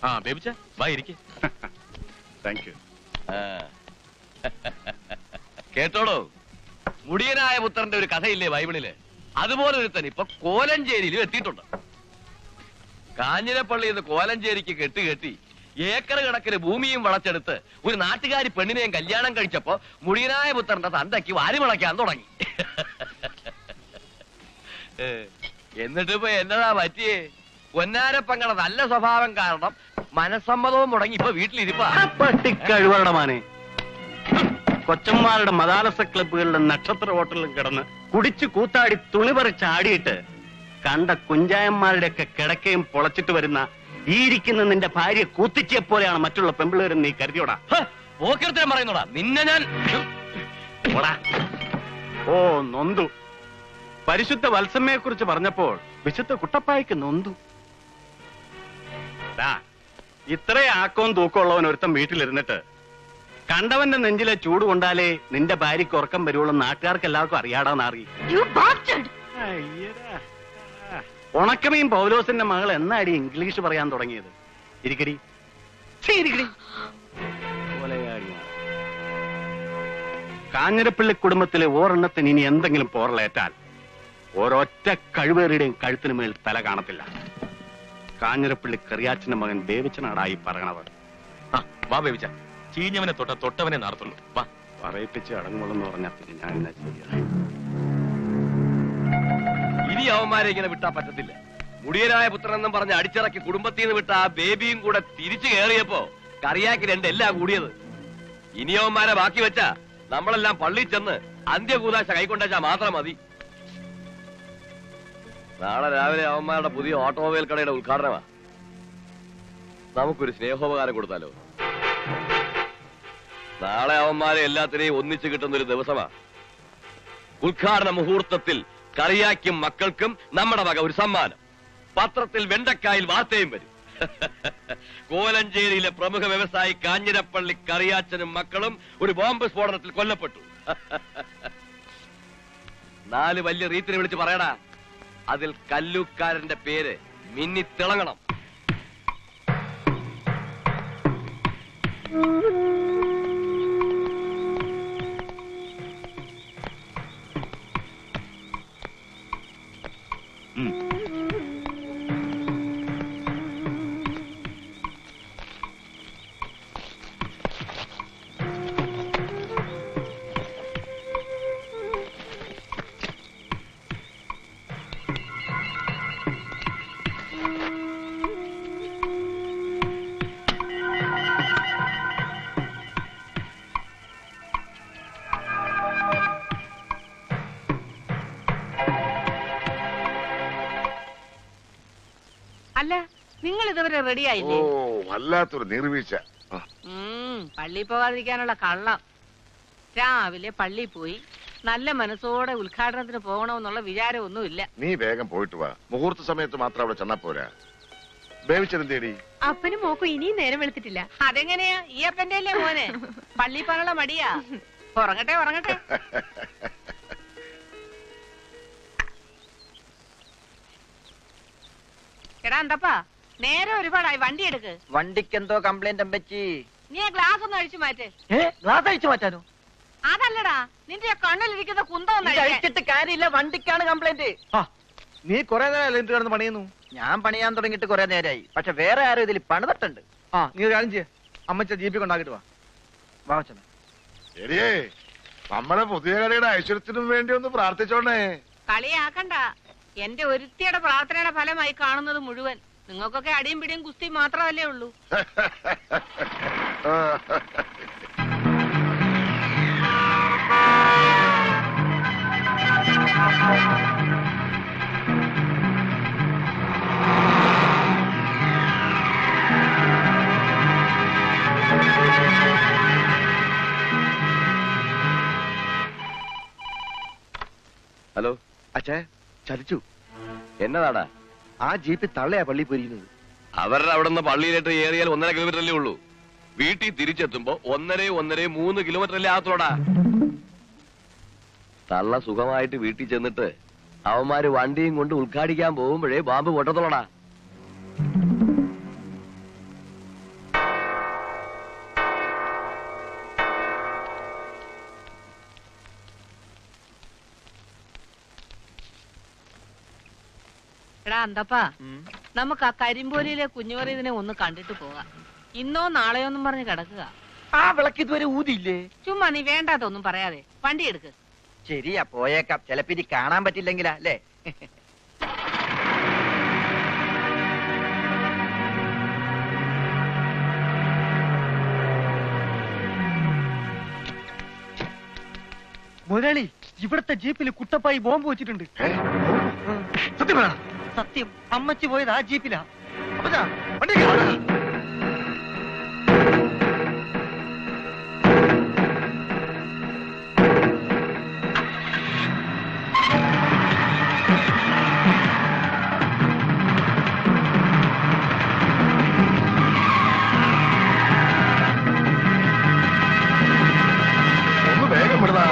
ആ ബേബിച്ച വാ ഇരിക്കേ താങ്ക് യു ആ. കേട്ടോടോ മുടിയനായ പുത്രന്റെ ഒരു കഥയില്ലേ ബൈബിളില് അതുപോലെ ഒരുത്തൻ ഇപ്പൊ കോലഞ്ചേരിയിലും എത്തിയിട്ടുണ്ട് കാഞ്ഞിരപ്പള്ളിയിൽ നിന്ന് കോലഞ്ചേരിക്ക് കെട്ട് കെട്ടി ഏക്കർ കണക്കിന് ഭൂമിയും വളച്ചെടുത്ത് ഒരു നാട്ടുകാരി പെണ്ണിനെയും കല്യാണം കഴിച്ചപ്പോ മുടിയനായ പുത്രന്റെ തന്തയ്ക്ക് വാരി മുളയ്ക്കാൻ തുടങ്ങി ഏ, എന്നിട്ടിപ്പോ എന്നതാ പറ്റിയേ പൊന്നാരപ്പങ്ങളെ നല്ല സ്വഭാവം കാരണം മനസ്സമ്മതവും മുടങ്ങി ഇപ്പൊ വീട്ടിലിരിപ്പാ പട്ടിക്കഴുവരുടെ മാനെ കൊച്ചന്മാരുടെ മതാലസ ക്ലബ്ബുകളിലും നക്ഷത്ര ഹോട്ടലിലും കിടന്ന് കുടിച്ചു കൂത്താടി തുണി പറിച്ചാടിയിട്ട് കണ്ട കുഞ്ചായന്മാരുടെയൊക്കെ കിടക്കയും പൊളച്ചിട്ട് വരുന്ന ഈ ഇരിക്കുന്ന നിന്റെ ഭാര്യ കൂത്തിച്ചിയെ പോലെയാണ് മറ്റുള്ള പെമ്പിളേരും നീ കരുതിയോടാ ഹ, പോക്കിർത്തരം പറയുന്നോടാ നിന്നെ ഞാൻ ഓടാ. ഓ നൊന്തു പരിശുദ്ധ വത്സമ്മയെ കുറിച്ച് പറഞ്ഞപ്പോൾ വിശുദ്ധ കുട്ടപ്പായ്ക്ക് നൊന്തു ദാ, ഇത്രയും ആക്കവും തൂക്കമുള്ളവൻ ഒരുത്തൻ വീട്ടിലിരുന്നിട്ട് കണ്ടവന്റെ നെഞ്ചിലെ ചൂട് കൊണ്ടാലേ നിന്റെ ഭാര്യയ്ക്ക് ഉറക്കം വരുവുള്ളൂ നാട്ടുകാർക്ക് എല്ലാവർക്കും അറിയാടാന്നാറി You bastard! ഉണക്കമീൻ പൗലോസിന്റെ മകൾ എന്നാടി ഇംഗ്ലീഷ് പറയാൻ തുടങ്ങിയത് ഇരിക്കടി ഛീ, ഇരിക്കടി കൊലയാടി മോളെ. കാഞ്ഞിരപ്പള്ളി കുടുംബത്തിലെ ഓരെണ്ണത്തിന് ഇനി എന്തെങ്കിലും പോറലേറ്റാൽ ഒരൊറ്റ കഴിവേറിയുടെയും കഴുത്തിന് മേൽ തല കാണത്തില്ല കാഞ്ഞിരപ്പള്ളി കറിയാച്ചന്റെ മകൻ ദേവിച്ചനാടായി പറയണവർ ആ വാ ബേബിച്ച ചീഞ്ഞവനെ തൊട്ട തൊട്ടവനെ നടത്തുള്ളൂ വാ പറയിപ്പിച്ച് അടങ്ങുള്ളെന്ന് പറഞ്ഞാൽ പിന്നെ ഞാൻ എന്നാ ചെയ്യാ ഇനി അവന്മാരെ ഇങ്ങനെ വിട്ടാ പറ്റത്തില്ല മുടിയനായ പുത്രൻ എന്നും പറഞ്ഞ് അടിച്ചിറക്കി കുടുംബത്തിൽ നിന്ന് വിട്ട ആ ബേബിയും കൂടെ തിരിച്ചു കയറിയപ്പോ കറിയാക്കി രണ്ടെല്ലാം കൂടിയത് ഇനി അവന്മാരെ ബാക്കി വെച്ചാ നമ്മളെല്ലാം പള്ളി ചെന്ന് അന്ത്യകൂതാശ കൈക്കൊണ്ടാച്ചാ മാത്രം മതി നാളെ രാവിലെ അവന്മാരുടെ പുതിയ ഓട്ടോമൊബൈൽ കടയുടെ ഉദ്ഘാടനമാ നമുക്കൊരു സ്നേഹോപകാരം കൊടുത്താലോ നാളെ അവന്മാരെ എല്ലാത്തിനെയും ഒന്നിച്ചു കിട്ടുന്ന ഒരു ദിവസമാ ഉദ്ഘാടന മുഹൂർത്തത്തിൽ കറിയാക്കും മക്കൾക്കും നമ്മുടെ വക ഒരു സമ്മാനം പത്രത്തിൽ വെണ്ടക്കായിൽ വാർത്തയും വരും കോലഞ്ചേരിയിലെ പ്രമുഖ വ്യവസായി കാഞ്ഞിരപ്പള്ളി കറിയാച്ചനും മക്കളും ഒരു ബോംബ് സ്ഫോടനത്തിൽ കൊല്ലപ്പെട്ടു നാല് വലിയ റീത്തിനെ വിളിച്ച് പറയടാ അതിൽ കല്ലൂക്കാരന്റെ പേര് മിന്നി തിളങ്ങണം അല്ല നിങ്ങൾ ഇതുവരെ റെഡി ഓ ആയില്ലേ വല്ലാത്തൊരു നീർവീഴ്ച ആ, ഉം, പള്ളി പോകാതിരിക്കാനുള്ള കള്ളം രാവിലെ പള്ളി പോയി നല്ല മനസ്സോടെ ഉദ്ഘാടനത്തിന് പോകണമെന്നുള്ള വിചാരമൊന്നുമില്ല നീ വേഗം പോയിട്ട് വാ മുഹൂർത്ത സമയത്ത് മാത്രം അവിടെ ചെന്നാ പോരാ ബേവിച്ചെന്തേടി അപ്പനും മോക്കും ഇനിയും നേരം വെളുത്തിട്ടില്ല അതെങ്ങനെയാ ഈ അപ്പന്റെ അല്ലേ മോനെ പള്ളി പോകാനുള്ള മടിയാ ഉറങ്ങട്ടെ ഉറങ്ങട്ടെ എടാ എന്തപ്പാ നേരെ ഒരുപാടായി വണ്ടി എടുക്ക് വണ്ടിക്ക് എന്തോ കംപ്ലൈന്റ് അമ്പച്ചി നീ ആ ഗ്ലാസ് ഒന്ന് അഴിച്ചു മാറ്റ് ഏ ഗ്ലാസ് അഴിച്ചു മാറ്റാനോ അതല്ലടാ നിന്റെ ആ കണ്ണിലിരിക്കുന്ന കുന്തം ഒന്ന് ഇത് അഴിക്കാൻ. അഴിച്ചിട്ട് കാര്യമില്ല വണ്ടിക്കാണ് കംപ്ലൈന്റ് നീ കൊറേ നേരം എന്ത് കിടന്ന് പണിയുന്നു ഞാൻ പണിയാൻ തുടങ്ങിയിട്ട് കുറെ നേരമായി പക്ഷെ വേറെ ആരും ഇതിൽ പണിതട്ടുണ്ട് ആ നീ ഒരു കാര്യം ചെയ്യേ അമ്മച്ച ജീപ്പി കൊണ്ടാക്കിട്ട് വാ വാങ്ങിച്ചോ ശരിയേ നമ്മളെ പുതിയ കടയുടെ ഐശ്വര്യത്തിനും വേണ്ടി ഒന്ന് പ്രാർത്ഥിച്ചോണേ കളിയാക്കണ്ട എന്റെ ഒരുത്തിയുടെ പ്രാർത്ഥനയുടെ ഫലമായി കാണുന്നത് മുഴുവൻ നിങ്ങൾക്കൊക്കെ അടിയും പിടിയും കുസ്തി മാത്രമല്ലേ ഉള്ളൂ ഹലോ അച്ഛേ ചതിച്ചു എന്നതാടാ ആ ജീപ്പിൽ തള്ളയാ പള്ളി പോയിരിക്കുന്നത് അവരുടെ അവിടെ നിന്ന് പള്ളിയിലേക്ക് ഏറിയാൽ ഒന്നര കിലോമീറ്റർ അല്ലേ ഉള്ളൂ വീട്ടിൽ തിരിച്ചെത്തുമ്പോ ഒന്നര ഒന്നര മൂന്ന് കിലോമീറ്റർ അല്ലേ ആകത്തോടാ തള്ള സുഖമായിട്ട് വീട്ടിൽ ചെന്നിട്ട് അവന്മാര് വണ്ടിയും കൊണ്ട് ഉദ്ഘാടിക്കാൻ പോകുമ്പോഴേ ബാമ്പ് പൊട്ടത്തോളടാ എടാ അന്തപ്പാ നമുക്ക് ആ കരിമ്പോലിയിലെ കുഞ്ഞുമറിയതിനെ ഒന്ന് കണ്ടിട്ട് പോകാം ഇന്നോ നാളെയോ ഒന്നും പറഞ്ഞ് കിടക്കുക ആ വിളക്ക് ഇതുവരെ ഊതിയില്ലേ ചുമ്മാ നീ വേണ്ടാത്തൊന്നും പറയാതെ വണ്ടി എടുക്ക് ശരിയാ പോയേക്കാം ചിലപ്പോ ഇനി കാണാൻ പറ്റില്ലെങ്കിലാ അല്ലേ മുതലാളി ഇവിടത്തെ ജീപ്പിൽ കുട്ടപ്പായി ബോംബ് വെച്ചിട്ടുണ്ട് സത്യം പറ സത്യം അമ്മച്ചി പോയത് ആ ജീപ്പിലാ അപ്പച്ചാ, വണ്ടി കേറ്. ഒന്ന് വേഗം വിടടാ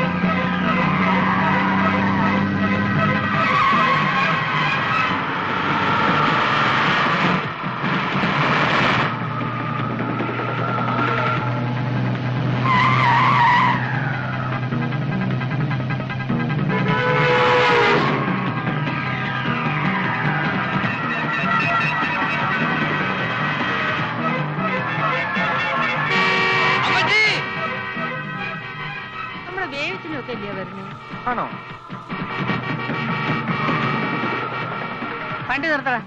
നമ്മുടെ വേവിച്ചിനൊക്കെ അല്ലയോ വരുന്നത് ആണോ വണ്ടി നിർത്തടാ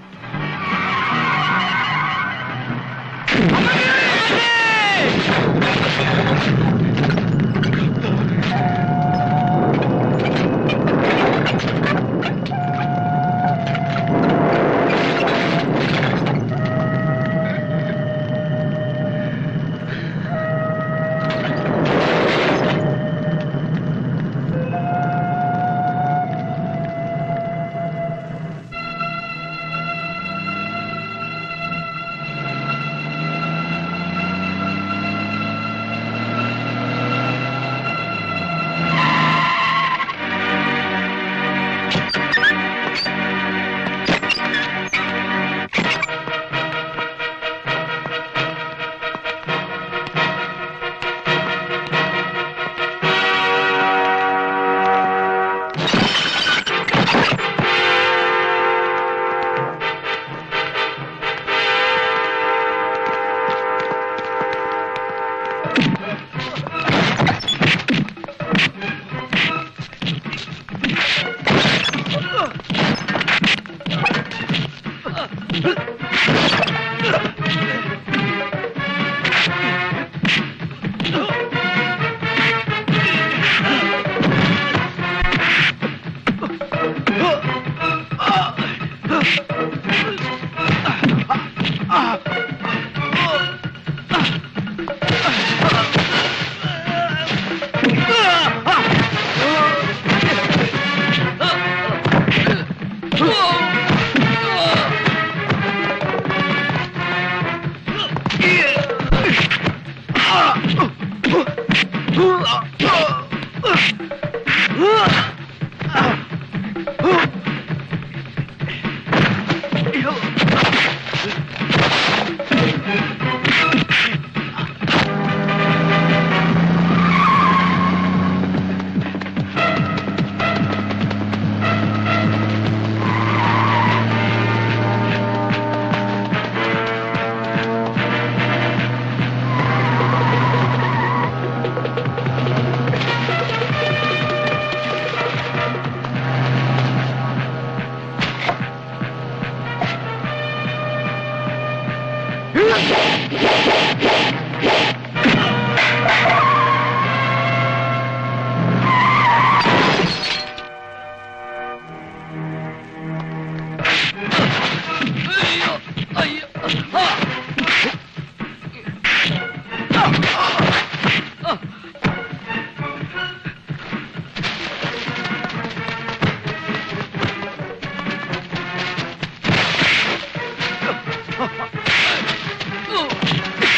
Oh!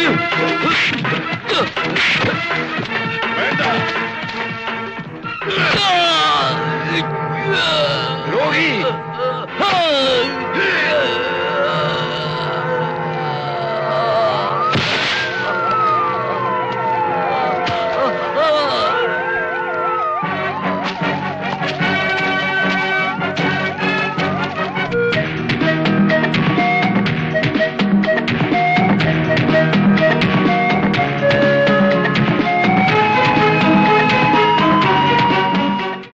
ആ